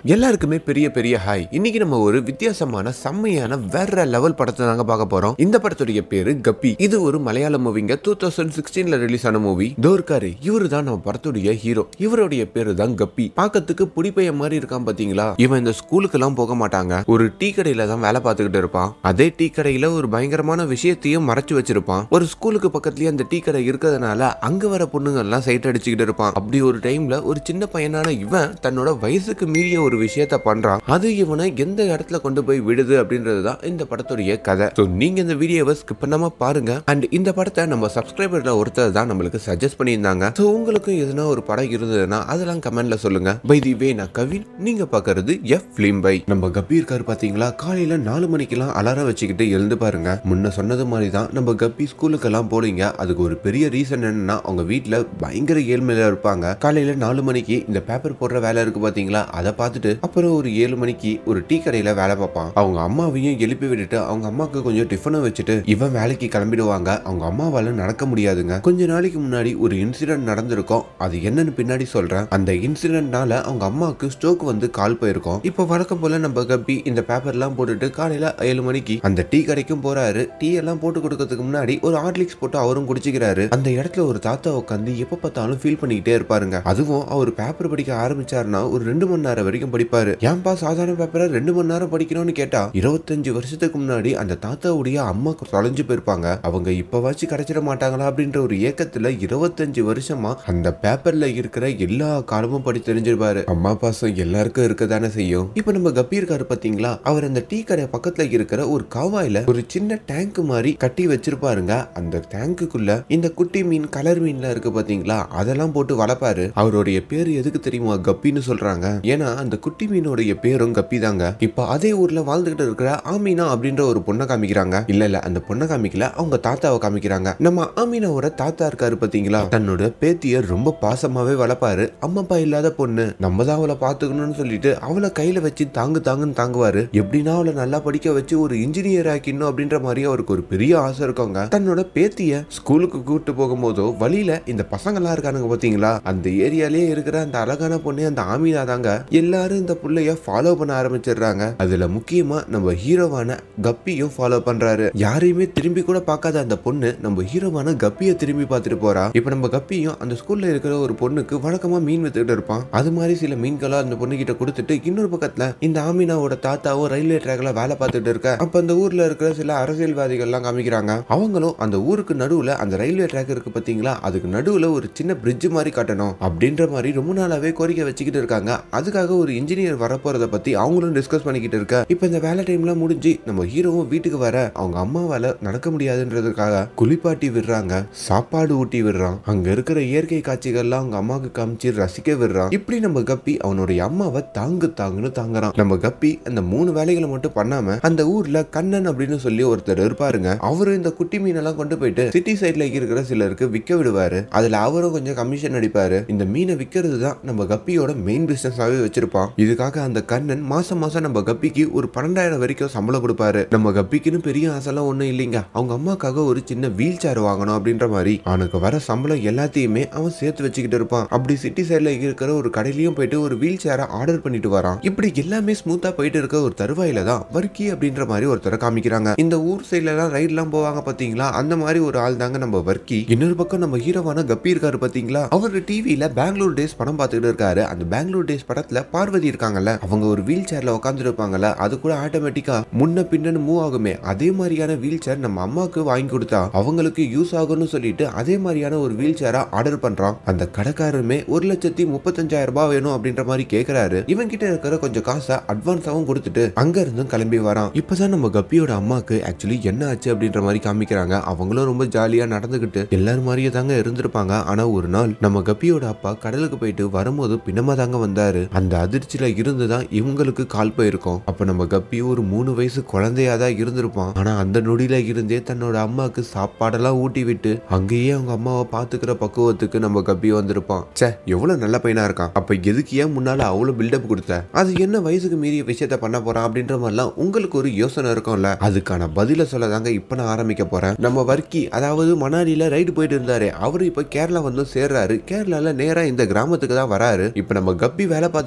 எல்லாருக்குமே பெரிய பெரிய ஹாய் இன்னைக்கு நம்ம ஒரு வித்தியாசமான செம்மையான வேற லெவல் படத்தை தாங்க பார்க்க போறோம் இந்த படத்துடைய பேரு கப்பி இது ஒரு மலையாள மூவிங்க டூ தௌசண்ட் சிக்ஸ்டீன்ல ரிலீஸ் ஆன மூவி தோர்காரு இவரு தான் நம்ம படத்துடைய ஹீரோ இவருடைய பேரு தான் கப்பி பார்க்கறதுக்கு புடிப்பைய மாதிரி இருக்கான் பாத்தீங்களா இவன் இந்த ஸ்கூலுக்கு எல்லாம் போக மாட்டாங்க ஒரு டீ கடையில தான் வேலை பார்த்துக்கிட்டு இருப்பான் அதே டீ கடையில ஒரு பயங்கரமான விஷயத்தையும் மறைச்சு வச்சிருப்பான் ஒரு ஸ்கூலுக்கு பக்கத்துலயே அந்த டீ கடை இருக்கிறதுனால அங்க வர பொண்ணுங்க எல்லாம் சைட் அடிச்சுக்கிட்டு இருப்பான் அப்படி ஒரு டைம்ல ஒரு சின்ன பையனான இவன் தன்னோட வயசுக்கு மீறிய ஒரு விஷயத்த பண்றான் அது இவனை எந்த இடத்துல கொண்டு போய் விடுது அப்படின்றது தான் இந்த படத்துடைய கதை ஸோ நீங்க இந்த வீடியோவை ஸ்கிப் பண்ணாம பாருங்க அண்ட் இந்த படத்தை நம்ம சப்ஸ்கிரைபர்ல ஒருத்தர் தான் நம்மளுக்கு சஜஸ்ட் பண்ணியிருந்தாங்க ஸோ உங்களுக்கும் எதுனா ஒரு படம் இருந்ததுன்னா அதெல்லாம் கமெண்ட்ல சொல்லுங்க பை தி வே நான் கவின் நீங்க பாக்குறது எஃப் ஃபிலிம் பை நம்ம கப்பி இருக்காரு பாத்தீங்களா காலையில நாலு மணிக்கெல்லாம் அலாரம் வச்சுக்கிட்டு எழுந்து பாருங்க முன்ன சொன்னது மாதிரி தான் நம்ம கப்பி ஸ்கூலுக்கெல்லாம் போறீங்க அதுக்கு ஒரு பெரிய ரீசன் என்னன்னா அவங்க வீட்ல பயங்கர ஏழ்மையில இருப்பாங்க காலையில நாலு மணிக்கு இந்த பேப்பர் போடுற வேலை இருக்கு பாத்தீங்களா அதை பார்த்துட்டு அப்புறம் ஒரு ஏழு மணிக்கு ஒரு டீ கடையில வேலை பார்ப்பான் அவங்க அம்மாவையும் எழுப்பி விட்டுட்டு அவங்க அம்மாவுக்கு கொஞ்சம் டிஃபனும் வச்சுட்டு இவன் வேலைக்கு கிளம்பிடுவாங்க அவங்க அம்மாவால நடக்க முடியாதுங்க கொஞ்ச நாளைக்கு முன்னாடி ஒரு இன்சிடென்ட் நடந்திருக்கும் அது என்னன்னு பின்னாடி சொல்றேன் அந்த இன்சிடென்ட்னால அவங்க அம்மாவுக்கு ஸ்ட்ரோக் வந்து கால் போயிருக்கும் இப்போ வழக்கம் போல நம்ம கப்பி இந்த பேப்பர்லாம் போட்டுட்டு காலையில ஏழு மணிக்கு அந்த டீ கடைக்கும் போறாரு டீ எல்லாம் போட்டு கொடுக்கறதுக்கு முன்னாடி ஒரு ஹார்லிக்ஸ் போட்டு அவரும் குடிச்சுக்கிறாரு அந்த இடத்துல ஒரு தாத்தா உட்காந்து எப்ப பார்த்தாலும் ஃபீல் பண்ணிக்கிட்டே இருப்பாருங்க அதுவும் அவர் பேப்பர் படிக்க ஆரம்பிச்சாருன்னா ஒரு ரெண்டு மணி நேரம் வரைக்கும் படிப்பாரு ஏன்பா சாதாரண பேப்பரை ரெண்டு மணி நேரம் படிக்கணும்னு கேட்டா இருபத்தஞ்சு வருஷத்துக்கு முன்னாடி அந்த தாத்தாவுடைய அம்மா தொலைஞ்சு போயிருப்பாங்க அவங்க இப்பவாச்சும் கிடைச்சிட மாட்டாங்களா அப்படின்ற ஒரு ஏக்கத்துல இருபத்தஞ்சு வருஷமா அந்த பேப்பர்ல இருக்கிற எல்லா காலமும் படி தெரிஞ்சிருப்பாரு அம்மா பாசம் எல்லாருக்கும் இருக்க தானே செய்யும் இப்ப நம்ம கப்பி இருக்காரு பாத்தீங்களா அவர் அந்த டீ கடை பக்கத்துல இருக்கிற ஒரு காவாயில ஒரு சின்ன டேங்க் மாதிரி கட்டி வச்சிருப்பாருங்க அந்த டேங்குக்குள்ள இந்த குட்டி மீன் கலர் மீன்ல இருக்கு பாத்தீங்களா அதெல்லாம் போட்டு வளர்ப்பாரு அவருடைய பேரு எதுக்கு தெரியுமா கப்பின்னு சொல்றாங்க ஏன்னா அந்த குட்டி மீனுடைய பேரும் கப்பி தாங்க இப்ப அதே ஊர்ல வாழ்ந்துகிட்டு இருக்கிற ஆமீனா அப்படின்ற ஒரு பொண்ணை காமிக்கிறாங்க இல்ல இல்ல அந்த பொண்ணை காமிக்கல அவங்க தாத்தாவை காமிக்கிறாங்க நம்ம ஆமீனாவோட தாத்தா இருக்காரு பாத்தீங்களா தன்னோட பேத்திய ரொம்ப பாசமாவே வளர்ப்பாரு அம்மா அப்பா இல்லாத பொண்ணு நம்ம தான் அவளை பாத்துக்கணும்னு சொல்லிட்டு அவளை கையில வச்சு தாங்கு தாங்குன்னு தாங்குவாரு எப்படின்னா அவளை நல்லா படிக்க வச்சு ஒரு இன்ஜினியர் ஆக்கிடணும் அப்படின்ற மாதிரி அவருக்கு ஒரு பெரிய ஆசை இருக்கவங்க தன்னோட பேத்திய ஸ்கூலுக்கு கூட்டு போகும்போதோ வழியில இந்த பசங்கெல்லாம் இருக்கானுங்க பாத்தீங்களா அந்த ஏரியாலே இருக்கிற அந்த அழகான பொண்ணு அந்த ஆமீனா தாங்க எல்லாரும் இந்த புள்ளைய ஃபாலோ பண்ண ஆரம்பிச்சிடுறாங்க அதுல முக்கியமா நம்ம ஹீரோவான கப்பியும் ஃபாலோ பண்றாரு யாரையுமே திரும்பி கூட பார்க்காத அந்த பொண்ணு நம்ம ஹீரோவான கப்பியை திரும்பி பார்த்துட்டு போறா இப்ப நம்ம கப்பியும் அந்த ஸ்கூல்ல இருக்கிற ஒரு பொண்ணுக்கு வழக்கமா மீன் வித்துக்கிட்டு இருப்பான் அது மாதிரி சில மீன்களை அந்த பொண்ணு கிட்ட கொடுத்துட்டு இன்னொரு பக்கத்துல இந்த ஆமீனாவோட தாத்தாவும் ரயில்வே ட்ராக்ல வேலை பார்த்துட்டு இருக்க அப்ப அந்த ஊர்ல இருக்கிற சில அரசியல்வாதிகள் எல்லாம் காமிக்கிறாங்க அவங்களும் அந்த ஊருக்கு நடுவுல அந்த ரயில்வே ட்ராக் இருக்கு பாத்தீங்களா அதுக்கு நடுவுல ஒரு சின்ன பிரிட்ஜ் மாதிரி கட்டணும் அப்படின்ற மாதிரி ரொம்ப நாளாவே கோரிக்கை வச்சுக்கிட்டு இருக்காங்க அதுக்காக ஒரு இன்ஜினியர் வரப்போறத பத்தி அவங்களும் டிஸ்கஸ் பண்ணிக்கிட்டு இருக்க இப்ப இந்த வேலை டைம்லாம் முடிஞ்சு நம்ம ஹீரோவும் வீட்டுக்கு வர அவங்க அம்மாவால நடக்க முடியாதுன்றதுக்காக குளிப்பாட்டி விடுறாங்க சாப்பாடு ஊட்டி விடுறான் அங்க இருக்கிற இயற்கை காட்சிகள்லாம் அவங்க அம்மாவுக்கு காமிச்சு ரசிக்க விடுறான் இப்படி நம்ம கப்பி அவனுடைய அம்மாவை தாங்கு தாங்குன்னு தாங்குறான் நம்ம கப்பி அந்த மூணு வேலைகளை மட்டும் பண்ணாம அந்த ஊர்ல கண்ணன் அப்படின்னு சொல்லி ஒருத்தர் இருப்பாருங்க அவரு இந்த குட்டி மீனெல்லாம் கொண்டு போயிட்டு சிட்டி சைட்ல இருக்கிற சிலருக்கு விற்க விடுவாரு அதுல அவரும் கொஞ்சம் கமிஷன் அடிப்பாரு இந்த மீனை விற்கிறது தான் நம்ம கப்பியோட மெயின் பிசினஸாவே வச்சிருப்பான் இதுக்காக அந்த கண்ணன் மாசம் மாசம் நம்ம கப்பிக்கு ஒரு பன்னெண்டாயிரம் வரைக்கும் சம்பளம் கொடுப்பாரு நம்ம கப்பிக்குன்னு பெரிய ஆசைலாம் ஒண்ணும் இல்லைங்க அவங்க அம்மாக்காக ஒரு சின்ன வீல் சேர் வாங்கணும் அப்படின்ற மாதிரி அவனுக்கு வர சம்பளம் எல்லாத்தையுமே அவன் சேர்த்து வச்சுக்கிட்டு இருப்பான் அப்படி சிட்டி சைட்ல இருக்கிற ஒரு கடையிலயும் போயிட்டு ஒரு வீல் சேரை ஆர்டர் பண்ணிட்டு வரான் இப்படி எல்லாமே ஸ்மூத்தா போயிட்டு இருக்க ஒரு தருவாயில தான் வர்க்கி அப்படின்ற மாதிரி ஒருத்தரை காமிக்கிறாங்க இந்த ஊர் சைட்ல எல்லாம் ரைட்லாம் போவாங்க பாத்தீங்களா அந்த மாதிரி ஒரு ஆள் தாங்க நம்ம வர்க்கி இன்னொரு பக்கம் நம்ம ஹீரோவான கப்பி இருக்காரு பாத்தீங்களா அவர் டிவியில பெங்களூர் டேஸ் படம் பார்த்துக்கிட்டு இருக்காரு அந்த பெங்களூர் டேஸ் படத்துல பார்வதி இருக்காங்கல்ல அவங்க ஒரு வீல் சேர்ல உட்காந்துட்டு இருப்பாங்கல்ல அது கூட ஆட்டோமேட்டிக்கா முன்ன பின்னன்னு மூவ் ஆகுமே அதே மாதிரியான வீல் சேர் நம்ம அம்மாவுக்கு வாங்கி கொடுத்தா அவங்களுக்கு யூஸ் ஆகும்னு சொல்லிட்டு அதே மாதிரியான ஒரு வீல் சேரா ஆர்டர் பண்றான் அந்த கடைக்காரருமே ஒரு லட்சத்தி முப்பத்தஞ்சாயிரம் ரூபாய் வேணும் அப்படின்ற மாதிரி கேக்குறாரு இவன் கிட்ட இருக்கிற கொஞ்சம் காசை அட்வான்ஸாவும் கொடுத்துட்டு அங்க இருந்தும் கிளம்பி வரான் இப்பதான் நம்ம கப்பியோட அம்மாக்கு ஆக்சுவலி என்ன ஆச்சு அப்படின்ற மாதிரி காமிக்கிறாங்க அவங்களும் ரொம்ப ஜாலியா நடந்துகிட்டு எல்லாரும் மாதிரியே தாங்க இருந்திருப்பாங்க ஆனா ஒரு நாள் நம்ம கப்பியோட அப்பா கடலுக்கு போயிட்டு வரும்போது பின்னமா தாங்க வந்தாரு அந்த அதிர்ச்சியில இருந்துதான் இவங்களுக்கு கால் போயிருக்கும் அப்ப நம்ம கப்பி ஒரு மூணு வயசு குழந்தையா தான் இருந்திருப்பான் ஆனா அந்த நொடியில இருந்தே தன்னோட அம்மாக்கு சாப்பாடெல்லாம் ஊட்டி விட்டு அங்கேயே அவங்க அம்மாவை பாத்துக்கிற பக்குவத்துக்கு நம்ம கப்பி வந்திருப்பான் ச்சே எவ்வளவு நல்ல பையனா இருக்கான் அப்ப எதுக்கு ஏன் முன்னால அவ்வளவு பில்டப் கொடுத்த அது என்ன வயசுக்கு மீறிய விஷயத்த பண்ண போறான் அப்படின்ற மாதிரிலாம் உங்களுக்கு ஒரு யோசனை இருக்கும்ல அதுக்கான பதில சொல்ல தாங்க இப்ப நான் ஆரம்பிக்க போறேன் நம்ம வர்க்கி அதாவது மணாலியில ரைடு போயிட்டு இருந்தாரு அவரு இப்ப கேரளா வந்து சேர்றாரு கேரளால நேரா இந்த கிராமத்துக்கு தான் வராரு இப்ப நம்ம கப்பி வேலை பார்த்துட்டு இருக்க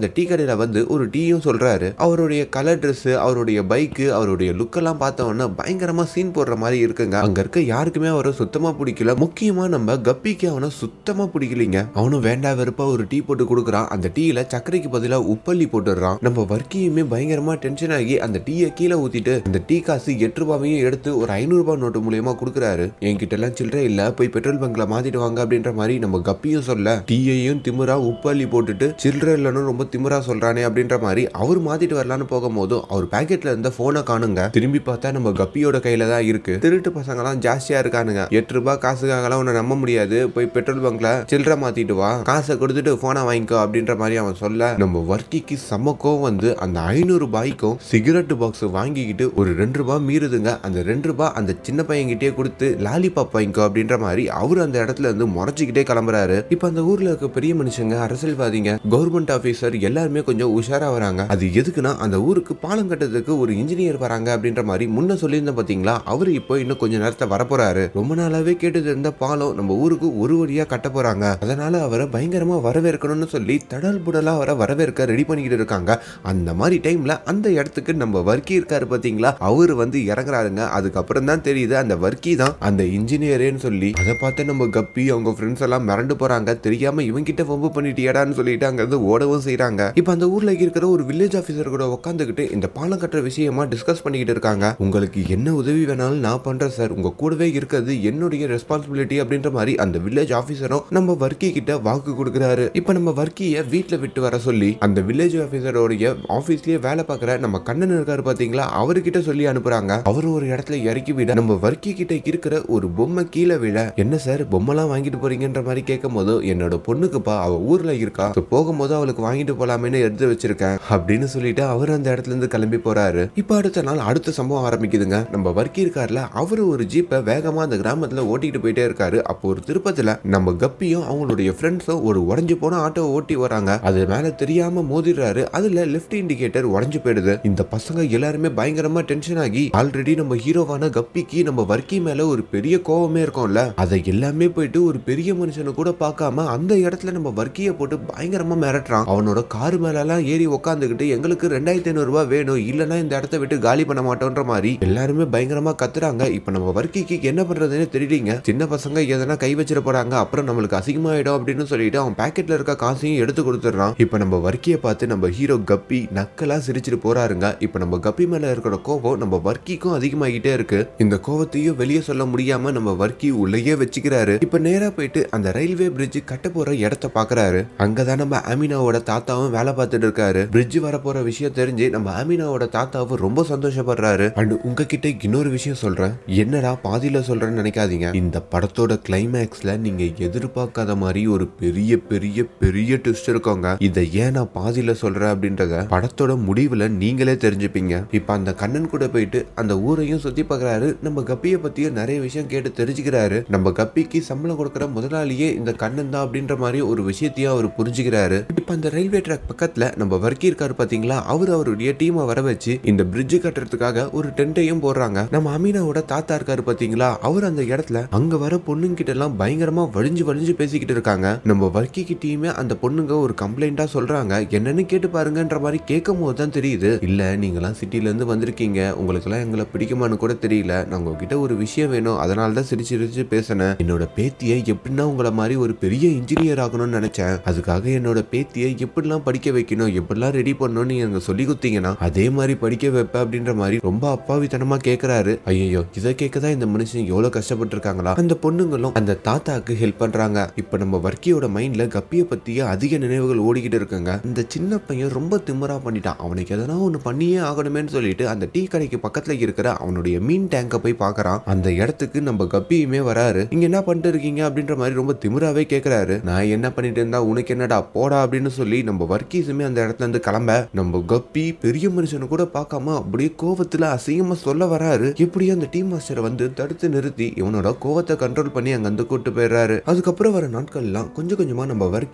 அந்த டீ கடையில வந்து ஒரு டீயும் சொல்றாரு அவருடைய கலர் Dress அவருடைய பைக்கு அவருடைய லுக் எல்லாம் பார்த்த உடனே பயங்கரமா சீன் போடுற மாதிரி இருக்குங்க அங்க இருக்க யாருக்குமே அவரை சுத்தமா பிடிக்கல முக்கியமா நம்ம கப்பிக்கு அவனை சுத்தமா பிடிக்கலைங்க அவனும் வேண்டா வெறுப்பா ஒரு டீ போட்டு கொடுக்குறான் அந்த டீல சர்க்கரைக்கு பதிலா உப்பள்ளி போட்டுடுறான் நம்ம வர்க்கியுமே பயங்கரமா டென்ஷன் ஆகி அந்த டீயை கீழே ஊத்திட்டு அந்த டீ காசு எட்டு ரூபாவையும் எடுத்து ஒரு ஐநூறு ரூபாய் நோட்டு மூலியமா கொடுக்குறாரு என்கிட்ட எல்லாம் சில்லறை இல்ல போய் பெட்ரோல் பங்க்ல மாத்திட்டு வாங்க அப்படின்ற மாதிரி நம்ம கப்பியும் சொல்ல டீயையும் திமிரா உப்பள்ளி போட்டுட்டு சில்லறை இல்லைன்னு ரொம்ப திமிரா சொல்றானே அப்படின்ற மாதிரி அவர் மாத்திட்டு வரலான்னு போகும்போது அவர் பாக்கெட்ல இருந்த போனை காணுங்க திரும்பி பார்த்தா நம்ம கப்பியோட கையில தான் இருக்கு திருட்டு பசங்கலாம் ஜாஸ்தியா இருக்கானுங்க எட்டு ரூபாய் காசுக்காகலாம் உன்னை நம்ப முடியாது போய் பெட்ரோல் பங்க்ல சில்லறை மாத்திட்டு வா காசை கொடுத்துட்டு போனை வாங்கிக்கோ அப்படின்ற மாதிரி அவன் சொல்ல நம்ம வர்க்கிக்கு செம்ம கோவம் வந்து அந்த ஐநூறு ரூபாய்க்கும் சிகரெட் பாக்ஸ் வாங்கிக்கிட்டு ஒரு ரெண்டு ரூபாய் மீறுதுங்க அந்த ரெண்டு ரூபாய் அந்த சின்ன பையன்கிட்டயே கொடுத்து லாலிபாப் வாங்கிக்கோ அப்படின்ற மாதிரி அவர் அந்த இடத்துல இருந்து முறைச்சிக்கிட்டே கிளம்புறாரு இப்ப அந்த ஊர்ல இருக்க பெரிய மனுஷங்க அரசியல்வாதிங்க கவர்மெண்ட் ஆபீசர் எல்லாருமே கொஞ்சம் உஷாரா வராங்க அது எதுக்குன்னா அந்த ஊருக்கு பாலம் கட்டுறதுக்கு ஒரு இன்ஜினியர் வராங்க அப்படின்ற மாதிரி முன்ன சொல்லியிருந்தேன் பாத்தீங்களா அவர் இப்போ இன்னும் கொஞ்ச நேரத்துல வரப்போறாரு ரொம்ப நாளாவே கேட்டது இருந்த பாலம் நம்ம ஊருக்கு ஒரு வழியா கட்ட போறாங்க அதனால அவரை பயங்கரமா வரவேற்கணும்னு சொல்லி தடல் புடலா அவரை வரவேற்க ரெடி பண்ணிக்கிட்டு இருக்காங்க அந்த மாதிரி டைம்ல அந்த இடத்துக்கு நம்ம வர்க்கி இருக்காரு பாத்தீங்களா அவர் வந்து இறங்குறாருங்க அதுக்கப்புறம் தான் தெரியுது அந்த வர்க்கி தான் அந்த இன்ஜினியரேன்னு சொல்லி அதை பார்த்து நம்ம கப்பி அவங்க ஃப்ரெண்ட்ஸ் எல்லாம் மிரண்டு போறாங்க தெரியாம இவங்கிட்ட வம்பு பண்ணிட்டியடான்னு சொல்லிட்டு அங்க இருந்து ஓடவும் செய்றாங்க இப்போ அந்த ஊர்ல இருக்கிற ஒரு வில்லேஜ் ஆபீசர் கூட உட்காந்துக்கிட்டு இந்த பாலம் கட்டுற விஷயமா டிஸ்கஸ் பண்ணிக்கிட்டு இருக்காங்க உங்களுக்கு என்ன உதவி வேணாலும் நான் பண்றேன் சார் உங்க கூடவே இருக்கிறது என்னுடைய ரெஸ்பான்சிபிலிட்டி அப்படின்ற மாதிரி அந்த வில்லேஜ் ஆபீசரும் நம்ம வர்க்கி கிட்ட வாக்கு கொடுக்குறாரு இப்போ நம்ம வர்க்கிய வீட்ல விட்டு வர சொல்லி அந்த வில்லேஜ் ஆபீசரோடைய ஆபீஸ்லயே வேலை பார்க்குற நம்ம கண்ணன் இருக்காரு பாத்தீங்களா அவர்கிட்ட சொல்லி அனுப்புறாங்க அவர் ஒரு இடத்துல இறக்கி விட நம்ம வர்க்கி கிட்ட இருக்கிற ஒரு பொம்மை கீழே விழ என்ன சார் பொம்மைலாம் வாங்கிட்டு போறீங்கன்ற மாதிரி கேட்கும் போது என்னோட பொண்ணுக்குப்பா அவ ஊர்ல இருக்கா So, போகும்போது அவளுக்கு வாங்கிட்டு போலாமேன்னு எடுத்து வச்சிருக்கேன் அப்படின்னு சொல்லிட்டு அவர் அந்த இடத்துல இருந்து கிளம்பி போறாரு இப்போ அடுத்த நாள் அடுத்த சம்பவம் ஆரம்பிக்குதுங்க நம்ம வர்க்கி இருக்காருல அவரு ஒரு ஜீப்பை வேகமா அந்த கிராமத்துல ஓட்டிட்டு போயிட்டே இருக்காரு அப்போ ஒரு திருப்பத்துல நம்ம கப்பியும் அவங்களுடைய ஃப்ரெண்ட்ஸும் ஒரு உடஞ்சு போன ஆட்டோ ஓட்டி வராங்க அது மேல தெரியாம மோதிடுறாரு அதுல லெஃப்ட் இண்டிகேட்டர் உடஞ்சு போயிடுது இந்த பசங்க எல்லாருமே பயங்கரமா டென்ஷன் ஆகி ஆல்ரெடி நம்ம ஹீரோவான கப்பிக்கு நம்ம வர்க்கி மேல ஒரு பெரிய கோவமே இருக்கும்ல அதை எல்லாமே போயிட்டு ஒரு பெரிய மனுஷனை கூட பார்க்காம அந்த இடத்துல நம்ம வர்க்கியை போட்டு பயங்கரமா மிரட்டுறான் அவனோட காரு மேல எல்லாம் ஏறி உட்காந்துக்கிட்டு எங்களுக்கு ரெண்டாயிரத்தி ஐநூறு ரூபாய் வேணும் இல்லைன்னா இந்த இடத்த விட்டு காலி பண்ண மாட்டோன்ற மாதிரி எல்லாருமே பயங்கரமா கத்துறாங்க இப்ப நம்ம வர்க்கிக்கு என்ன பண்றதுன்னு தெரியலீங்க சின்ன பசங்க எதனா கை வச்சிட போறாங்க அப்புறம் நம்மளுக்கு அசிங்கமாயிடும் அப்படின்னு சொல்லிட்டு அவன் பாக்கெட்ல இருக்க காசையும் எடுத்து கொடுத்துட்றான் இப்ப நம்ம வர்க்கியை பார்த்து நம்ம ஹீரோ கப்பி நக்கலா சிரிச்சிட்டு போறாருங்க இப்ப நம்ம கப்பி மேல இருக்கிற கோபம் நம்ம வர்க்கிக்கும் அதிகமாகிட்டே இருக்கு இந்த கோவத்தையும் வெளியே சொல்ல முடியாம நம்ம வர்க்கி உள்ளேயே வச்சுக்கிறாரு இப்ப நேரா போயிட்டு அந்த ரயில்வே பிரிட்ஜ் கட்ட போற இடத்த பாக்குறாரு அங்கதான் நம்ம அமீனாவோட தாத்தாவும் வேலை பார்த்துட்டு இருக்காரு பிரிட்ஜ் வர போற விஷயம் தெரிஞ்சு நம்ம அமீனாவோட தாத்தாவும் ரொம்ப சந்தோஷப்படுறாரு அண்ட் உங்ககிட்ட இன்னொரு விஷயம் சொல்றேன் என்னடா பாதியில சொல்றேன்னு நினைக்காதீங்க இந்த படத்தோட கிளைமேக்ஸ்ல நீங்க எதிர்பார்க்காத மாதிரி ஒரு பெரிய பெரிய பெரிய ட்விஸ்ட் இருக்கோங்க இதை ஏன் நான் பாதியில சொல்றேன் அப்படின்றத படத்தோட முடிவுல நீங்களே தெரிஞ்சுப்பீங்க இப்ப அந்த கண்ணன் கூட போயிட்டு அந்த ஊரையும் சுத்தி பார்க்கறாரு நம்ம கப்பியை பத்தியும் நிறைய விஷயம் கேட்டு தெரிஞ்சுக்கிறாரு நம்ம கப்பிக்கு சம்பளம் கொடுக்குற முதலாளியே இந்த கண்ணன் தான் அப்படின்ற மாதிரி ஒரு விஷயத்தையும் அவர் புரிஞ்சுக்கிறாரு இப்ப அந்த ரயில்வே ட்ராக் பக்கத்துல நம்ம வர்க்கி இருக்காரு பாத்தீங்களா அவர் அவருடைய டீமை வர வச்சு இந்த பிரிட்ஜ் கட்டுறதுக்காக ஒரு டென்ட்டையும் போடுறாங்க நம்ம அமீனாவோட தாத்தா இருக்காரு பாத்தீங்களா அவர் அந்த இடத்துல அங்க வர பொண்ணுங்கிட்ட எல்லாம் பயங்கரமா வழிஞ்சு வழிஞ்சு பேசிக்கிட்டு இருக்காங்க நம்ம வர்க்கி கிட்டயுமே அந்த பொண்ணுங்க ஒரு கம்ப்ளைண்டா சொல்றாங்க என்னன்னு கேட்டு பாருங்கன்ற மாதிரி கேட்கும் போது தான் தெரியுது இல்ல நீங்களாம் சிட்டில இருந்து வந்திருக்கீங்க உங்களுக்கு எல்லாம் எங்களை பிடிக்குமான்னு கூட தெரியல நான் உங்ககிட்ட ஒரு விஷயம் வேணும் அதனால தான் சிரிச்சு சிரிச்சு பேசினேன் என்னோட பேத்தியை எப்படின்னா உங்களை மாதிரி ஒரு பெரிய இன்ஜினியர் ஆகணும்னு நினைச்சேன் அதுக்காக என்னோட பேத்தியை எப்படிலாம் படிக்க வைக்கணும் எப்படிலாம் ரெடி பண்ணணும்னு எனக்கு சொல்லி கொடுத்தீங்கன்னா அதே மாதிரி படிக்க வைப்ப அப்படின்ற மாதிரி ரொம்ப அப்பாவித்தனமா கேக்குறாரு ஐயோ இதை கேட்கதான் இந்த மனுஷன் எவ்வளவு கஷ்டப்பட்டு இருக்காங்களா அந்த பொண்ணுங்களும் அந்த தாத்தாக்கு ஹெல்ப் பண்றாங்க இப்ப நம்ம வர்க்கியோட மைண்ட்ல கப்பிய பத்திய அதிக நினைவுகள் ஓடிக்கிட்டு இருக்குங்க இந்த சின்ன பையன் ரொம்ப திமிரா பண்ணிட்டான் அவனுக்கு எதனா ஒண்ணு பண்ணியே ஆகணுமேன்னு சொல்லிட்டு அந்த டீ கடைக்கு பக்கத்துல இருக்கிற அவனுடைய மீன் டேங்கை போய் பார்க்கறான் அந்த இடத்துக்கு நம்ம கப்பியுமே வராரு இங்க என்ன பண்ணிட்டு இருக்கீங்க அப்படின்ற மாதிரி ரொம்ப திமிராவே கேக்குறாரு நான் என்ன பண்ணிட்டு இருந்தா உனக்கு என்னடா போடா அப்படின்னு சொல்லி நம்ம வர்க்கீஸுமே அந்த இடத்துல இருந்து கிளம்ப நம்ம கப்பி பெரிய மனுஷனை கூட பார்க்காம அப்படியே கோவத்துல அசிங்கமா சொல்ல வராரு எப்படியோ அந்த டீம் மாஸ்டரை வந்து தடுத்து நிறுத்தி இவனோட கோவத்தை கண்ட்ரோல் பண்ணி அங்க வந்து கூட்டு போயிடுறாரு அதுக்கப்புறம் வர நாட்கள்லாம் கொஞ்சம் கொஞ்சமா நம்ம வர்க்கி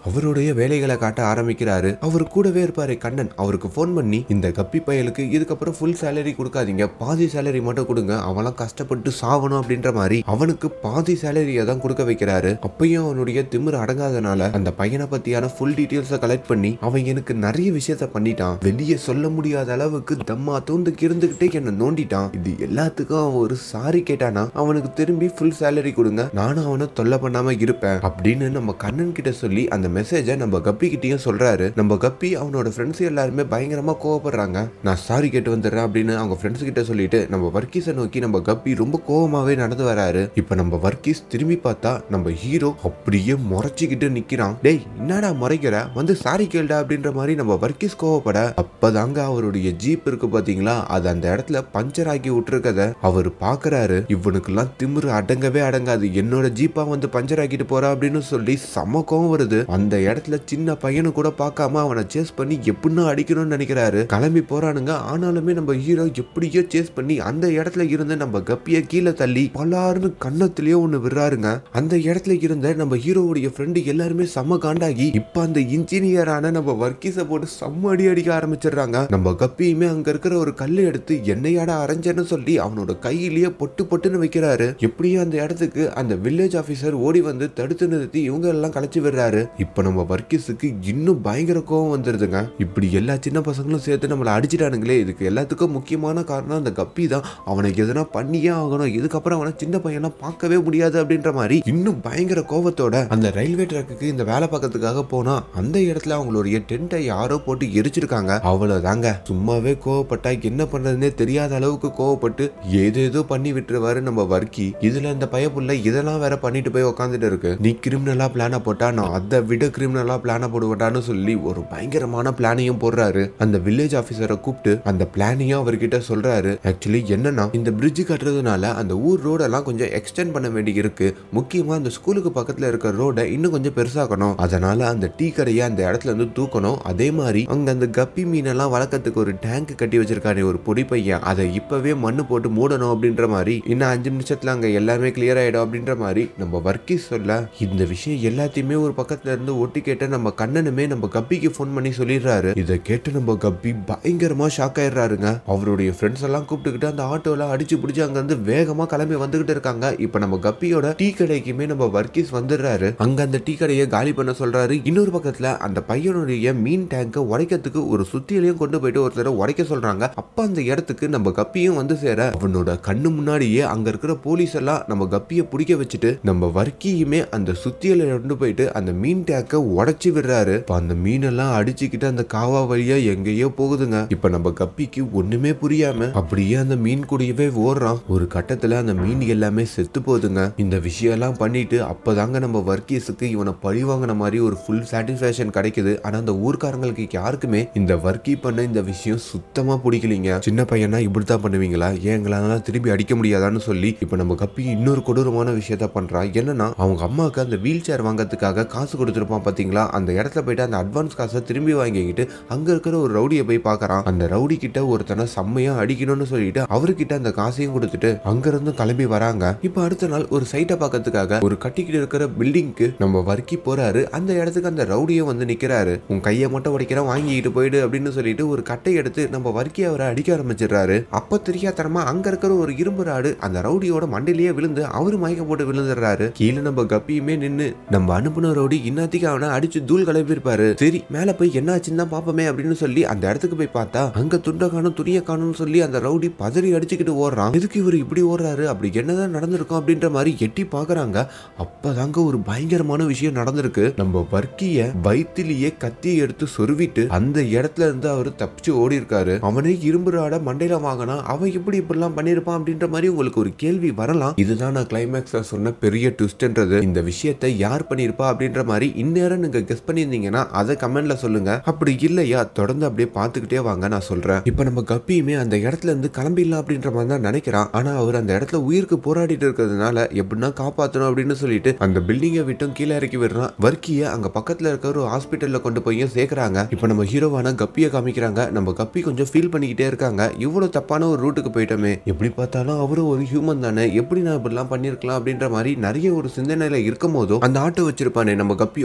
அவருடைய வேலைகளை காட்ட ஆரம்பிக்கிறாரு அவர் கூடவே இருப்பாரு கண்ணன் அவருக்கு ஃபோன் பண்ணி இந்த கப்பி பயலுக்கு இதுக்கப்புறம் ஃபுல் சேலரி கொடுக்காதீங்க பாதி சேலரி மட்டும் கொடுங்க அவன்லாம் கஷ்டப்பட்டு சாவணும் அப்படின்ற மாதிரி அவனுக்கு பாதி சேலரியை தான் கொடுக்க வைக்கிறாரு அப்பயும் அவனுடைய திமிரு அடங்காதனால அந்த பையனை பத்தியான ஃபுல் டீட்டெயில்ஸை கலெக்ட் பண்ணி அவன் எனக்கு நிறைய விஷயத்த பண்ணிட்டான் வெளியே சொல்ல முடியாத அளவுக்கு தம்மா தூண்டுக்கு இருந்துகிட்டே என்ன நோண்டிட்டான் இது எல்லாத்துக்கும் அவன் ஒரு சாரி கேட்டானா அவனுக்கு திரும்பி ஃபுல் சேலரி கொடுங்க நானும் அவனை தொல்லை பண்ணாம இருப்பேன் அப்படின்னு நம்ம கண்ணன் கிட்ட சொல்லி அந்த மெசேஜை நம்ம கப்பி கிட்டயும் சொல்றாரு நம்ம கப்பி அவனோட ஃப்ரெண்ட்ஸ் எல்லாருமே பயங்கரமா கோவப்படுறாங்க நான் சாரி கேட்டு வந்துடுறேன் அப்படின்னு அவங்க ஃப்ரெண்ட்ஸ் கிட்ட சொல்லிட்டு நம்ம வர்க்கீஸை நோக்கி நம்ம கப்பி ரொம்ப கோவமாவே நடந்து வராரு இப்ப நம்ம வர்க்கீஸ் திரும்பி பார்த்தா நம்ம ஹீரோ அப்படியே முறைச்சிக்கிட்டு நிக்கிறான் டேய் என்னடா முறைக்கிற வந்து சாரி கேளுடா அப்படின்ற மாதிரி நம்ம வர்க்கீஸ் கோவப்பட அப்பதாங்க அவருடைய ஜீப் இருக்கு பாத்தீங்களா அது அந்த இடத்துல பஞ்சர் ஆக்கி விட்டுருக்கத அவர் பாக்குறாரு இவனுக்கெல்லாம் திமிரு அடங்கவே அடங்காது என்னோட ஜீப்பா வந்து பஞ்சர் ஆக்கிட்டு போறா அப்படின்னு சொல்லி செம கோவம் வருது அந்த இடத்துல சின்ன பையனு கூட பார்க்காம அவனை சேஸ் பண்ணி எப்படின்னா அடிக்கணும்னு நினைக்கிறாரு கிளம்பி போறானுங்க ஆனாலுமே நம்ம ஹீரோ எப்படியோ சேஸ் பண்ணி அந்த இடத்துல இருந்து நம்ம கப்பிய கீழே தள்ளி பலாருன்னு கன்னத்திலேயே ஒண்ணு விடுறாருங்க அந்த இடத்துல இருந்த நம்ம ஹீரோவுடைய ஃப்ரெண்டு எல்லாருமே செம காண்டாகி இப்ப அந்த இன்ஜினியரான நம்ம வர்க்கீஸை போட்டு செம்ம அடி அடிக்க ஆரம்பிச்சிடுறாங்க நம்ம கப்பியுமே அங்க இருக்கிற ஒரு கல்லை எடுத்து என்னையாட அரைஞ்சேன்னு சொல்லி அவனோட கையிலேயே பொட்டு பொட்டுன்னு வைக்கிறாரு எப்படியும் அந்த இடத்துக்கு அந்த வில்லேஜ் ஆபீசர் ஓடி வந்து தடுத்து நிறுத்தி இவங்க எல்லாம் கலைச்சு விடுறாரு இப்ப நம்ம வர்க்கீஸுக்கு இன்னும் பயங்கர கோவம் வந்துருதுங்க இப்படி எல்லா சின்ன பசங்களும் சேர்த்து நம்மளை அடிச்சிட்டானுங்களே இதுக்கு எல்லாத்துக்கும் முக்கியமான காரணம் அந்த கப்பி தான் அவனுக்கு எதனா பண்ணியே ஆகணும் இதுக்கப்புறம் அவனை சின்ன பையனா பார்க்கவே முடியாது அப்படின்ற மாதிரி இன்னும் பயங்கர கோவத்தோட அந்த ரயில்வே ட்ராக்குக்கு இந்த வேலை பார்க்கறதுக்காக போனா அந்த இடத்துல அவங்களுடைய டென்ட்டை யாரோ போட்டு எரிச்சிருக்காங்க அவ்வளவுதாங்க சும்மாவே கோவப்பட்டா என்ன பண்றதுன்னே தெரியாத அளவுக்கு கோவப்பட்டு ஏதேதோ பண்ணி விட்டுருவாரு நம்ம வர்க்கி இதுல இந்த பயப்புள்ள இதெல்லாம் வேற பண்ணிட்டு போய் உட்காந்துட்டு இருக்கு நீ கிரிமினலா பிளான போட்டா நான் அதை விட கிரிமினலா பிளான போடுவட்டான்னு சொல்லி ஒரு பயங்கரமான பிளானையும் போடுறாரு அந்த வில்லேஜ் ஆபீசரை கூப்பிட்டு அந்த பிளானையும் அவர்கிட்ட சொல்றாரு ஆக்சுவலி என்னன்னா இந்த பிரிட்ஜ் கட்டுறதுனால அந்த ஊர் ரோடெல்லாம் கொஞ்சம் எக்ஸ்டெண்ட் பண்ண வேண்டி இருக்கு முக்கியமா அந்த ஸ்கூலுக்கு பக்கத்துல இருக்க ரோட இன்னும் கொஞ்சம் பெருசாக்கணும் அதனால அந்த டீ கடையை அந்த இடத்துல இருந்து தூக்கணும் அதே மாதிரி அங்க அந்த கப்பி மீனெல்லாம் வளர்க்கறதுக்கு ஒரு டேங்க் கட்டி வச்சிருக்காரு ஒரு பொடி பையன் அதை இப்பவே மண்ணு போட்டு மூடணும் அப்படின்ற மாதிரி இன்னும் அஞ்சு நிமிஷத்துல அங்க எல்லாமே கிளியர் ஆயிடும் அப்படின்ற மாதிரி நம்ம வர்க்கி சொல்ல இந்த விஷயம் எல்லாத்தையுமே ஒரு பக்கத்துல இருந்து ஒட்டி கேட்ட நம்ம கண்ணனுமே நம்ம கப்பிக்கு ஃபோன் பண்ணி சொல்லிடுறாரு இதை கேட்டு நம்ம கப்பி பயங்கரமா ஷாக் ஆயிடுறாருங்க அவருடைய ஃப்ரெண்ட்ஸ் எல்லாம் கூப்பிட்டுக்கிட்டு அந்த ஆட்டோல அடிச்சு பிடிச்சி அங்க இருந்து வேகமா கிளம்பி வந்துகிட்டு இருக்காங்க இப்ப நம்ம கப்பியோட டீ கடைக்குமே நம்ம வர்க்கீஸ் வந்துடுறாரு அங்க அந்த டீ கடையை காலி பண்ண சொல்றாரு இன்னொரு பக்கத்துல அந்த பையனுடைய மீன் டேங்கை உடைக்கிறதுக்கு ஒரு சுத்தியிலையும் கொண்டு போயிட்டு ஒருத்தரை உடைக்க சொல்றாங்க அப்ப அந்த இடத்துக்கு நம்ம கப்பியும் வந்து சேர அவனோட கண்ணு முன்னாடியே அங்க இருக்கிற போலீஸ் எல்லாம் நம்ம கப்பியை பிடிக்க வச்சுட்டு நம்ம வர்க்கியுமே அந்த சுத்தியில கொண்டு போயிட்டு அந்த மீன் டேங்கை உடைச்சு விடுறாரு இப்ப அந்த மீனெல்லாம் அடிச்சுக்கிட்டு அந்த காவா வழியா எங்கேயோ போகுதுங்க இப்ப நம்ம கப்பிக்கு ஒண்ணுமே புரியாம அப்படியே அந்த மீன் கூடவே ஓடுறான் ஒரு கட்டத்துல அந்த மீன் எல்லாமே செத்து போகுதுங்க இந்த விஷயம் எல்லாம் பண்ணிட்டு அப்பதாங்க நம்ம வர்க்கீஸுக்கு இவனை பழி வாங்கின மாதிரி ஒரு ஃபுல் சாட்டிஸ்ஃபேக்ஷன் கிடைக்குது ஆனா அந்த ஊர்க்காரங்களுக்கு யாருக்குமே இந்த வர்க்கி பண்ண இந்த விஷயம் சுத்தமா பிடிக்கலீங்க சின்ன பையனா இப்படித்தான் பண்ணுவீங்களா ஏன் எங்களால திரும்பி அடிக்க முடியாதான்னு சொல்லி இப்ப நம்ம கப்பி இன்னொரு கொடூரமான விஷயத்த பண்றான் என்னன்னா அவங்க அம்மாவுக்கு அந்த வீல் சேர் வாங்கறதுக்காக காசு கொடுத்துருப்பான் பாத்தீங்களா அந்த இடத்துல போயிட்டு அந்த அட்வான்ஸ் காசை திரும்பி வாங்கிக்கிட்டு அங்க இருக்கிற ஒரு ரவுடியை போய் பார்க்கறான் அந்த ரவுடி கிட்ட ஒருத்தனை செம்மையா அடிக்கணும்னு சொல்லிட்டு அவர்கிட்ட அந்த காசையும் கொடுத்துட்டு அங்க இருந்து கிளம்பி வராங்க இப்ப அடுத்த நாள் ஒரு சைட்டை பார்க்கறதுக்காக ஒரு கட்டிக்கிட்டு இருக்கிற பில்டிங்க்கு நம்ம வர்க்கி போறாரு அந்த இடத்துக்கு அந்த ரவுடியும் வந்து நிக்கிறாரு உன் கையை மட்டும் உடைக்கிறேன் வாங்கிக்கிட்டு போயிடு அப்படின்னு சொல்லிட்டு ஒரு கட்டை எடுத்து நம்ம வர்க்கி அவரை அடிக்க ஆரம்பிச்சிடுறாரு அப்ப தெரியாதனமா அங்க இருக்கிற ஒரு இரும்பு ராடு அந்த ரவுடியோட மண்டையிலேயே விழுந்து அவரு மயக்கம் போட்டு விழுந்துடுறாரு கீழே நம்ம கப்பியுமே நின்னு நம்ம அனுப்புன ரவுடி இன்னத்துக்கு அவனை அடிச்சு தூள் கிளப்பியிருப்பாரு சரி மேல போய் என்ன ஆச்சுன்னு தான் பாப்போமே அப்படின்னு சொல்லி அந்த இடத்துக்கு போய் பார்த்தா அங்க துண்டை காணும் துணியை காணும்னு சொல்லி அந்த ரவுடி பதறி அடிச்சுக்கிட்டு ஓடுறான் எதுக்கு இவர் இப்படி ஓடுறாரு அப்படி என்னதான் நடந்திருக்கும் அப்படின்ற மாதிரி எட்டி பாக்குறாங்க அப்பதாங்க ஒரு பயங்கரமான விஷயம் நடந்திருக்கு நம்ம வர்க்கிய வயித்திலேயே கத்தியை எடுத்து சொருவிட்டு அந்த இடத்துல இருந்து அவர் தப்பிச்சு ஓடி இருக்காரு அவனே இரும்பு ராட மண்டையில வாங்கினா அவன் எப்படி இப்படிலாம் பண்ணிருப்பான் அப்படின்ற மாதிரி உங்களுக்கு ஒரு கேள்வி வரலாம் இதுதான் நான் கிளைமேக்ஸ்ல சொன்ன பெரிய ட்விஸ்ட்ன்றது இந்த விஷயத்தை யார் பண்ணிருப்பா அப்படின்ற மாதிரி இந்நேரம் நீங்க கெஸ் பண்ணியிருந்தீங்கன்னா அதை கமெண்ட்ல சொல்லுங்க அப்படி இல்லையா தொடர்ந்து அப்படியே பார்த்துக்கிட்டே வாங்க நான் சொல்றேன் இப்போ நம்ம கப்பியுமே அந்த இடத்துல இருந்து கிளம்பிடலாம் அப்படின்ற மாதிரி தான் நினைக்கிறான் ஆனா அவர் அந்த இடத்துல உயிருக்கு போராடிட்டு இருக்கிறதுனால எப்படின்னா காப்பாற்றணும் அப்படின்னு சொல்லிட்டு அந்த பில்டிங்கை விட்டும் கீழே இறக்கி விடுறான் வர்க்கிய அங்க பக்கத்துல இருக்க ஒரு ஹாஸ்பிட்டல்ல கொண்டு போய் சேர்க்கறாங்க இப்போ நம்ம ஹீரோவான கப்பியை காமிக்கிறாங்க நம்ம கப்பி கொஞ்சம் ஃபீல் பண்ணிக்கிட்டே இருக்காங்க இவ்வளவு தப்பான ஒரு ரூட்டுக்கு போயிட்டோமே எப்படி பார்த்தாலும் அவரும் ஒரு ஹியூமன் தானே எப்படி நான் இப்படிலாம் பண்ணிருக்கலாம் அப்படின்ற மாதிரி நிறைய ஒரு சிந்தனையில இருக்கும் போதும் அந்த ஆட்டோ வச்சிருப்பானே நம்ம கப்பியோட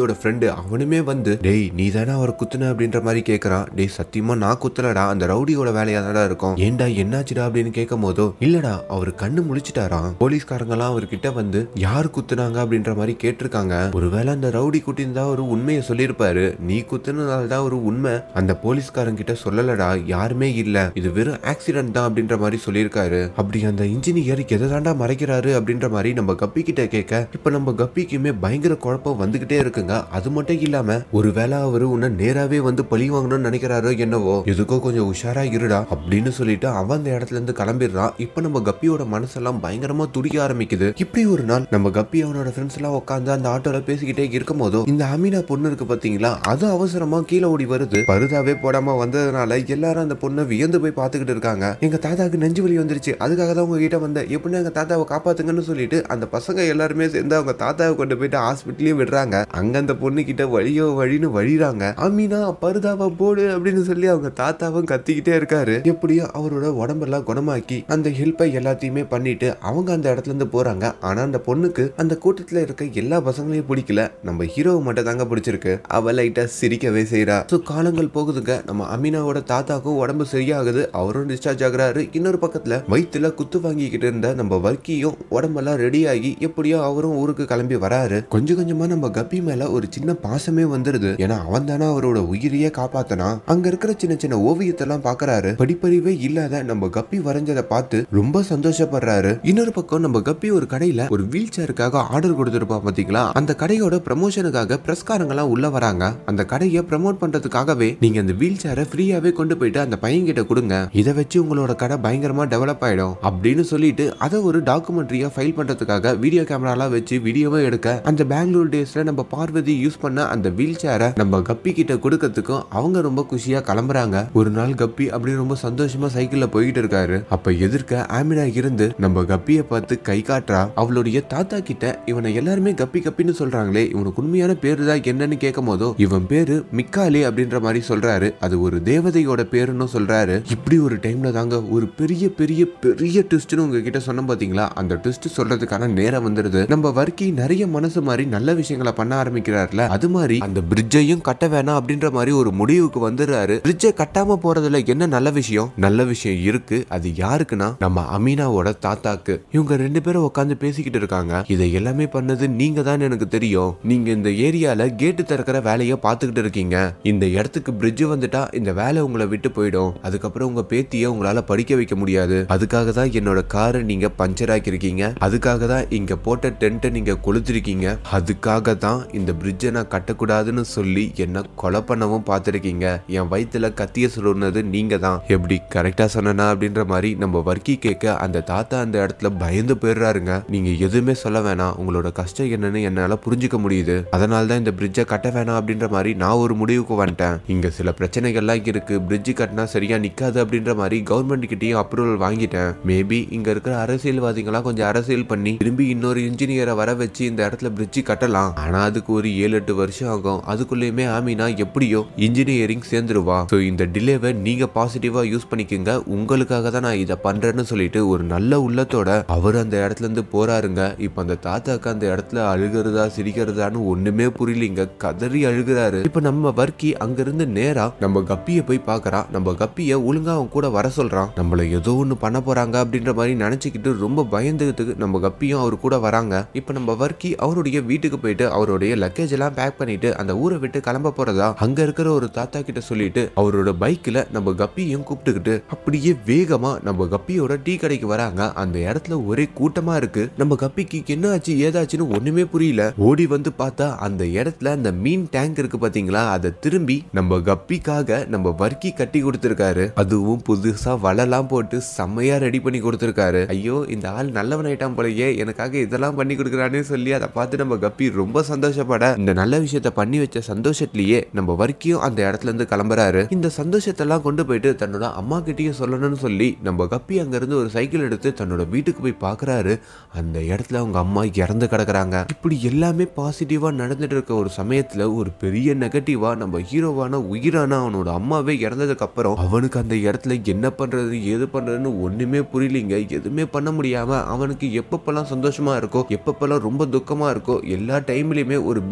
கப்பியோட ஃப்ரெண்டு அவனுமே வந்து டேய் நீ தானே அவரை குத்துன அப்படின்ற மாதிரி கேக்குறான் டேய் சத்தியமா நான் குத்தலடா அந்த ரவுடியோட வேலையா தானடா இருக்கும் ஏன்டா என்னாச்சுடா அப்படின்னு கேட்கும் போதோ இல்லடா அவர் கண்ணு முழிச்சிட்டாராம் போலீஸ்காரங்க எல்லாம் அவர்கிட்ட வந்து யார் குத்துனாங்க அப்படின்ற மாதிரி கேட்டிருக்காங்க ஒருவேளை அந்த ரவுடி குட்டின்னு தான் ஒரு உண்மையை சொல்லியிருப்பாரு நீ குத்துனதால தான் ஒரு உண்மை அந்த போலீஸ்காரங்க கிட்ட சொல்லலடா யாருமே இல்ல இது வெறும் ஆக்சிடென்ட் தான் அப்படின்ற மாதிரி சொல்லியிருக்காரு அப்படி அந்த இன்ஜினியர் எதை தாண்டா மறைக்கிறாரு அப்படின்ற மாதிரி நம்ம கப்பி கிட்ட கேட்க இப்ப நம்ம கப்பிக்குமே பயங்கர குழப்பம் வந்துகிட்டே இருக்குங்க அது மட்டும் இல்லாம ஒருவேளை அவரு உன்னை நேராவே வந்து பழி வாங்கணும்னு நினைக்கிறாரோ என்னவோ எதுக்கோ கொஞ்சம் உஷாரா இருடா அப்படின்னு சொல்லிட்டு அவன் அந்த இடத்துல இருந்து கிளம்பிடுறான் இப்ப நம்ம கப்பியோட மனசெல்லாம் பயங்கரமா துடிக்க ஆரம்பிக்குது இப்படி ஒரு நாள் நம்ம கப்பி அவனோட ஃப்ரெண்ட்ஸ் எல்லாம் உட்காந்து அந்த ஆட்டோல பேசிக்கிட்டே இருக்கும் போதோ இந்த அமீனா பொண்ணு இருக்கு பாத்தீங்களா அது அவசரமா கீழே ஓடி வருது பருதாவே போடாம வந்ததுனால எல்லாரும் அந்த பொண்ணை வியந்து போய் பார்த்துக்கிட்டு இருக்காங்க எங்க தாத்தாக்கு நெஞ்சு வலி வந்துருச்சு அதுக்காக தான் உங்ககிட்ட வந்தேன் எப்படின்னா எங்க தாத்தாவை காப்பாத்துங்கன்னு சொல்லிட்டு அந்த பசங்க எல்லாருமே சேர்ந்து அவங்க தாத்தாவை கொண்டு போயிட்டு ஹாஸ்பிட்டலையும் விடுறாங்க அங்க அந்த பொண்ணு கிட்ட வழியோ வழின்னு வழிறாங்க அமீனா பருதாவை போடு அப்படின்னு சொல்லி அவங்க தாத்தாவும் கத்திக்கிட்டே இருக்காரு எப்படியோ அவரோட உடம்பெல்லாம் குணமாக்கி அந்த ஹெல்ப்பை எல்லாத்தையுமே பண்ணிட்டு அவங்க அந்த இடத்துல இருந்து போறாங்க ஆனா அந்த பொண்ணுக்கு அந்த கூட்டத்துல இருக்க எல்லா பசங்களையும் பிடிக்கல நம்ம ஹீரோவை மட்டும் தாங்க பிடிச்சிருக்கு அவ லைட்டா சிரிக்கவே செய்றா ஸோ காலங்கள் போகுதுங்க நம்ம அமீனாவோட தாத்தாக்கும் உடம்பு சரியாகுது அவரும் டிஸ்சார்ஜ் ஆகுறாரு இன்னொரு பக்கத்துல வயிற்றுல குத்து வாங்கிக்கிட்டு இருந்த நம்ம வர்க்கியும் உடம்பெல்லாம் ரெடி ஆகி எப்படியோ அவரும் ஊருக்கு கிளம்பி வராரு கொஞ்சம் கொஞ்சமா நம்ம கப்பி மேல ஒரு சின்ன பாசமே வந்துருது ஏன்னா அவன் தானே அவரோட உயிரையே காப்பாத்தனா அங்க இருக்கிற சின்ன சின்ன ஓவியத்தெல்லாம் பாக்குறாரு படிப்பறிவே இல்லாத நம்ம கப்பி வரைஞ்சதை பார்த்து ரொம்ப சந்தோஷப்படுறாரு இன்னொரு பக்கம் நம்ம கப்பி ஒரு கடையில ஒரு வீல் சேருக்காக ஆர்டர் கொடுத்துருப்பான் பாத்தீங்களா அந்த கடையோட ப்ரமோஷனுக்காக பிரஸ்காரங்களாம் உள்ள வராங்க அந்த கடையை ப்ரமோட் பண்றதுக்காகவே நீங்க அந்த வீல் சேரை ஃப்ரீயாவே கொண்டு போயிட்டு அந்த பையன் கிட்ட கொடுங்க இதை வச்சு உங்களோட கடை பயங்கரமா டெவலப் ஆயிடும் அப்படின்னு சொல்லிட்டு அதை ஒரு டாக்குமெண்ட்ரியா ஃபைல் பண்றதுக்காக வீடியோ கேமராலாம் வச்சு வீடியோவை எடுக்க அந்த பெங்களூர் டேஸ்ல நம்ம பார்வதி யூஸ் பண்ண அந்த வீல் சேரை நம்ம கப்பி கிட்ட கொடுக்கறதுக்கும் அவங்க ரொம்ப குஷியா கிளம்புறாங்க ஒரு நாள் கப்பி அப்படி ரொம்ப சந்தோஷமா சைக்கிள்ல போயிட்டு இருக்காரு அப்ப எதிர்க்க ஆமினா இருந்து நம்ம கப்பியை பார்த்து கை காட்டுறா அவளுடைய தாத்தா கிட்ட இவனை எல்லாருமே கப்பி கப்பின்னு சொல்றாங்களே இவனுக்கு உண்மையான பேரு தான் என்னன்னு கேட்கும் போதோ இவன் பேரு மிக்காலி அப்படின்ற மாதிரி சொல்றாரு அது ஒரு தேவதையோட பேருன்னு சொல்றாரு இப்படி ஒரு டைம்ல தாங்க ஒரு பெரிய பெரிய பெரிய ட்விஸ்ட்னு உங்ககிட்ட சொன்ன பாத்தீங்களா அந்த ட்விஸ்ட் சொல்றதுக்கான நேரம் வந்துருது நம்ம வர்க்கி நிறைய மனசு மாதிரி நல்ல விஷயங்களை பண்ண ஆரம்பிக்கிறாருல அது மாதிரி அந்த பிரிட்ஜையும் கட்ட வேணாம் அப்படின்ற மாதிரி ஒரு முடிவுக்கு வந்துடுறாரு பிரிட்ஜை கட்டாம போறதுல என்ன நல்ல விஷயம் நல்ல விஷயம் இருக்கு அது யாருக்குன்னா நம்ம அமீனாவோட தாத்தாக்கு இவங்க ரெண்டு பேரும் உட்காந்து பேசிக்கிட்டு இருக்காங்க இதை எல்லாமே பண்ணது நீங்க தான் எனக்கு தெரியும் நீங்க இந்த ஏரியால கேட்டு திறக்கிற வேலையை பார்த்துக்கிட்டு இருக்கீங்க இந்த இடத்துக்கு பிரிட்ஜ் வந்துட்டா இந்த வேலை உங்களை விட்டு போயிடும் அதுக்கப்புறம் உங்க பேத்திய உங்களால படிக்க வைக்க முடியாது அதுக்காக தான் என்னோட காரை நீங்க பஞ்சர் ஆக்கியிருக்கீங்க அதுக்காக தான் இங்க போட்ட டென்ட்டை நீங்க கொளுத்திருக்கீங்க அதுக்காக தான் இந்த பிரிட்ஜை நான் கட்டக்கூடாதுன்னு சொல்லி என்ன கொலை பண்ணவும் பார்த்துருக்கீங்க என் வயித்துல கத்திய சொல்லுனது நீங்க தான் எப்படி கரெக்டா சொன்னனா அப்படின்ற மாதிரி நம்ம வர்க்கி கேட்க அந்த தாத்தா அந்த இடத்துல பயந்து போயிடுறாருங்க நீங்க எதுவுமே சொல்ல வேணாம் உங்களோட கஷ்டம் என்னன்னு என்னால புரிஞ்சுக்க முடியுது அதனால தான் இந்த பிரிட்ஜை கட்ட வேணாம் அப்படின்ற மாதிரி நான் ஒரு முடிவுக்கு வந்துட்டேன் இங்க சில பிரச்சனைகள்லாம் இருக்கு பிரிட்ஜ் கட்டினா சரியா நிக்காது அப்படின்ற மாதிரி கவர்மெண்ட் கிட்டயும் அப்ரூவல் வாங்கிட்டேன் மேபி இங்க இருக்கிற அரசியல்வாதிகளாம் கொஞ்சம் அரசியல் பண்ணி திரும்பி இன்னொரு இன்ஜினியரை வர வச்சு இந்த இடத்துல பிரிட்ஜ் கட்டலாம் ஆனா அதுக்கு ஒரு ஏழு எட்டு வருஷம் ஆகும் அதுக்குள்ளேயுமே ஆமினா எப்படியோ இன்ஜினியரிங் சேர்ந்துருவா ஸோ இந்த டிலேவை நீங்க பாசிட்டிவா யூஸ் பண்ணிக்கோங்க உங்களுக்காக தான் நான் இதை பண்றேன்னு சொல்லிட்டு ஒரு நல்ல உள்ளத்தோட அவர் அந்த இடத்துல இருந்து போறாருங்க இப்போ அந்த தாத்தாக்கு அந்த இடத்துல அழுகிறதா சிரிக்கிறதான்னு ஒண்ணுமே புரியலிங்க கதறி அழுகிறாரு இப்போ நம்ம வர்க்கி அங்கிருந்து நேரா நம்ம கப்பியை போய் பார்க்கறான் நம்ம கப்பியை ஒழுங்கா அவன் கூட வர சொல்றான் நம்மள ஏதோ ஒன்று பண்ண போறாங்க அப்படின்ற மாதிரி நினைச்சுக்கிட்டு ரொம்ப பயந்துகிட்டு நம்ம கப்பியும் அவர் கூட வராங்க இப்போ நம்ம வர்க்கி அவருடைய வீட்டுக்கு போயிட்டு அவருடைய லக்கேஜ் எல்லாம் பேக் பண்ணிட்டு அந்த ஊரை விட்டு கிளம்ப போறதா அங்க இருக்கிற ஒரு தாத்தா கிட்ட சொல்லிட்டு அவரோட பைக்ல நம்ம கப்பியும் கூப்பிட்டுக்கிட்டு அப்படியே வேகமா நம்ம கப்பியோட டீ கடைக்கு வராங்க அந்த இடத்துல ஒரே கூட்டமா இருக்கு நம்ம கப்பிக்கு என்ன ஆச்சு ஏதாச்சுன்னு ஒண்ணுமே புரியல ஓடி வந்து பார்த்தா அந்த இடத்துல அந்த மீன் டேங்க் இருக்கு பாத்தீங்களா அதை திரும்பி நம்ம கப்பிக்காக நம்ம வர்க்கி கட்டி கொடுத்திருக்காரு அதுவும் புதுசா வலைலாம் போட்டு செம்மையா ரெடி பண்ணி கொடுத்திருக்காரு ஐயோ இந்த ஆள் நல்லவன் ஆயிட்டான் போலயே எனக்காக இதெல்லாம் பண்ணி கொடுக்குறானே சொல்லி அதை பார்த்து நம்ம கப்பி ரொம்ப சந்தோஷப்பட இந்த நல்ல விஷயத்த பண்ணி வச்ச சந்தோஷத்திலேயே நம்ம வர்க்கியும் அந்த இடத்துல இருந்து கிளம்புறாரு இந்த சந்தோஷத்தெல்லாம் கொண்டு போயிட்டு தன்னோட அம்மா கிட்டயும் சொல்லணும்னு சொல்லி நம்ம கப்பி அங்க இருந்து ஒரு சைக்கிள் எடுத்து தன்னோட வீட்டுக்கு போய் பார்க்கறாரு அந்த இடத்துல அவங்க அம்மா இறந்து கிடக்குறாங்க இப்படி எல்லாமே பாசிட்டிவா நடந்துட்டு இருக்க ஒரு சமயத்துல ஒரு பெரிய நெகட்டிவா நம்ம ஹீரோவான உயிரான அவனோட அம்மாவே இறந்ததுக்கு அப்புறம் அவனுக்கு அந்த இடத்துல என்ன பண்றது ஏது பண்றதுன்னு ஒண்ணுமே புரியலிங்க எதுவுமே பண்ண முடியாம அவனுக்கு எப்பப்பெல்லாம் சந்தோஷமா இருக்கோ எப்பப்பெல்லாம் ரொம்ப துக்கமா இருக்கோ எல்லா டைம்லயுமே ஒரு பீச்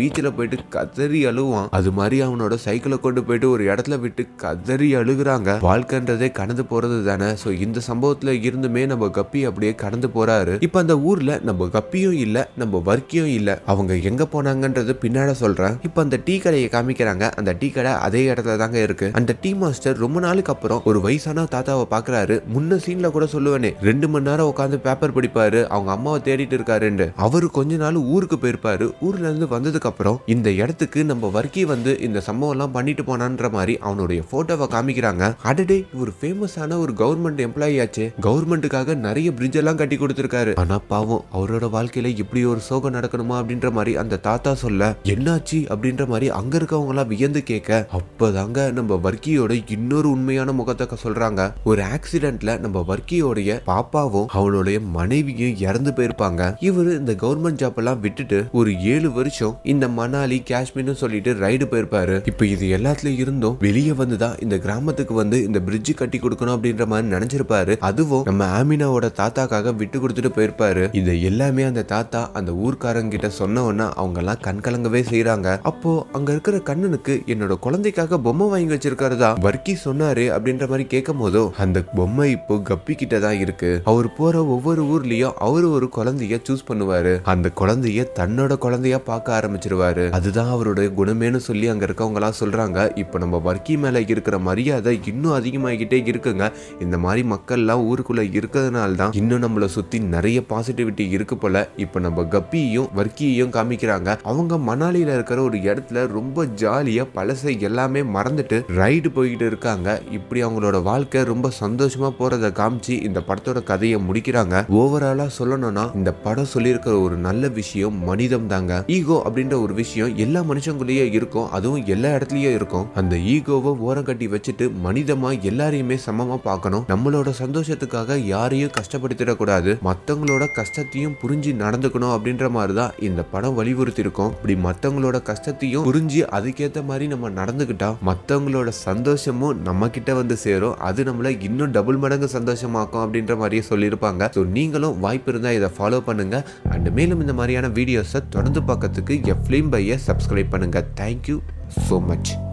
பீச்சில் போயிட்டு கதறி அழுவான் அது மாதிரி அவனோட சைக்கிளை கொண்டு போயிட்டு ஒரு இடத்துல விட்டு கதறி அழுகுறாங்க வாழ்க்கைன்றதே கடந்து போறது தானே ஸோ இந்த சம்பவத்துல இருந்துமே நம்ம கப்பி அப்படியே கடந்து போறாரு இப்போ அந்த ஊர்ல நம்ம கப்பியும் இல்ல நம்ம வர்க்கியும் இல்ல அவங்க எங்க போனாங்கன்றது பின்னாட சொல்றேன் இப்போ அந்த டீ கடையை காமிக்கிறாங்க அந்த டீ கடை அதே இடத்துல தாங்க இருக்கு அந்த டீ மாஸ்டர் ரொம்ப நாளுக்கு அப்புறம் ஒரு வயசான தாத்தாவை பாக்குறாரு முன்ன சீன்ல கூட சொல்லுவேனே ரெண்டு மணி நேரம் உட்காந்து பேப்பர் படிப்பாரு அவங்க அம்மாவை தேடிட்டு இருக்காருன்னு அவரு கொஞ்ச நாள் ஊருக்கு போயிருப்பாரு ஊர்ல இருந்து வந்ததுக்கு அப்புறம் இந்த இடத்துக்கு நம்ம வர்க்கி வந்து இந்த சம்பவம் எல்லாம் பண்ணிட்டு போனான்ற மாதிரி அவனுடைய போட்டோவை காமிக்கிறாங்க அடடே இவர் ஃபேமஸான ஒரு கவர்மெண்ட் எம்ப்ளாயி ஆச்சு கவர்மெண்ட்டுக்காக நிறைய பிரிட்ஜ் எல்லாம் கட்டி கொடுத்திருக்காரு ஆனா பாவம் அவரோட வாழ்க்கையில இப்படி ஒரு சோகம் நடக்கணுமா அப்படின்ற மாதிரி அந்த தாத்தா சொல்ல என்னாச்சு அப்படின்ற மாதிரி அங்க இருக்கவங்க எல்லாம் வியந்து கேட்க அப்பதாங்க நம்ம வர்க்கியோட இன்னொரு உண்மையான முகத்தை சொல்றாங்க ஒரு ஆக்சிடென்ட்ல நம்ம வர்க்கியோடைய பாப்பாவும் அவனுடைய மனைவியும் இறந்து போயிருப்பாங்க இவரு இந்த கவர்மெண்ட் ஜாப் எல்லாம் விட்டுட்டு ஒரு ஏழு வருஷம் இந்த மணாலி காஷ்மீர்னு சொல்லிட்டு ரைடு போயிருப்பாரு இப்போ இது எல்லாத்துலயும் இருந்தும் வெளியே வந்துதான் இந்த கிராமத்துக்கு வந்து இந்த பிரிட்ஜ் கட்டி கொடுக்கணும் அப்படின்ற மாதிரி நினைச்சிருப்பாரு அதுவும் நம்ம ஆமினாவோட தாத்தாக்காக விட்டு கொடுத்துட்டு போயிருப்பாரு இதை எல்லாமே அந்த தாத்தா அந்த ஊர்க்காரங்க கிட்ட சொன்ன உடனே அவங்க எல்லாம் கண் கலங்கவே செய்யறாங்க அப்போ அங்க இருக்கிற கண்ணனுக்கு என்னோட குழந்தைக்காக பொம்மை வாங்கி வச்சிருக்காருதா வர்க்கி சொன்னாரு அப்படின்ற மாதிரி கேட்கும் போதோ அந்த பொம்மை இப்போ கப்பி கிட்ட தான் இருக்கு அவர் போற ஒவ்வொரு ஊர்லயும் அவரு ஒரு குழந்தைய சூஸ் பண்ணுவாரு அந்த குழந்தைய தன்னோட குழந்தையா பார்க்க ஆரம்பிச்சிருவாரு அதுதான் அவருடைய குணமேனு சொல்லி அங்க இருக்கவங்க எல்லாம் சொல்றாங்க இப்போ நம்ம வர்க்கி மேல இருக்கிற மரியாதை இன்னும் அதிகமாகிட்டே இருக்குங்க இந்த மாதிரி மக்கள்லாம் ஊருக்குள்ள இருக்கிறதுனால தான் இன்னும் நம்மளை சுத்தி நிறைய பாசிட்டிவிட்டி இருக்கு போல இப்போ நம்ம கப்பியையும் வர்க்கியையும் காமிக்கிறாங்க அவங்க மணாலியில இருக்கிற ஒரு இடத்துல ரொம்ப ஜாலியா பழசை எல்லாமே மறந்துட்டு ரைடு போய்கிட்டு இருக்காங்க இப்படி அவங்களோட வாழ்க்கை ரொம்ப சந்தோஷமா போறத காமிச்சு இந்த படத்தோட கதையை முடிக்கிறாங்க ஓவராலா சொல்லணும்னா இந்த படம் சொல்லியிருக்கிற ஒரு நல்ல விஷயம் மனிதம் தாங்க ஈகோ அப்படின்ற ஒரு விஷயம் எல்லா மனுஷங்களுலயே இருக்கும் அதுவும் எல்லா இடத்துலயும் இருக்கும் அந்த ஈகோவை ஓரம் கட்டி வச்சுட்டு மனிதமா எல்லாரையுமே சமமா பார்க்கணும் நம்மளோட சந்தோஷத்துக்காக யாரையும் கஷ்டப்படுத்திடக்கூடாது மத்தவங்களோட கஷ்டத்தையும் புரிஞ்சு நடந்துக்கணும் அப்படின்ற மாதிரி தான் இந்த படம் வலியுறுத்தி இருக்கும் இப்படி மத்தவங்களோட கஷ்டத்தையும் புரிஞ்சு அதுக்கேத்த மாதிரி நம்ம நடந்துக்கிட்டா மத்தவங்களோட சந்தோஷமும் நம்ம கிட்ட வந்து சேரும் அது நம்மள இன்னும் டபுள் மடங்கு சந்தோஷமாக்கும் அப்படின்ற மாதிரியே சொல்லியிருப்பாங்க ஸோ நீங்களும் வாய்ப்பு இருந்தால் இதை ஃபாலோ பண்ணுங்க அண்ட் மேலும் இந்த மாதிரியான வீடியோஸை தொடர்ந்து பார்க்கறதுக்கு எஃப்லிம் பையை சப்ஸ்கிரைப் பண்ணுங்க தேங்க்யூ ஸோ மச்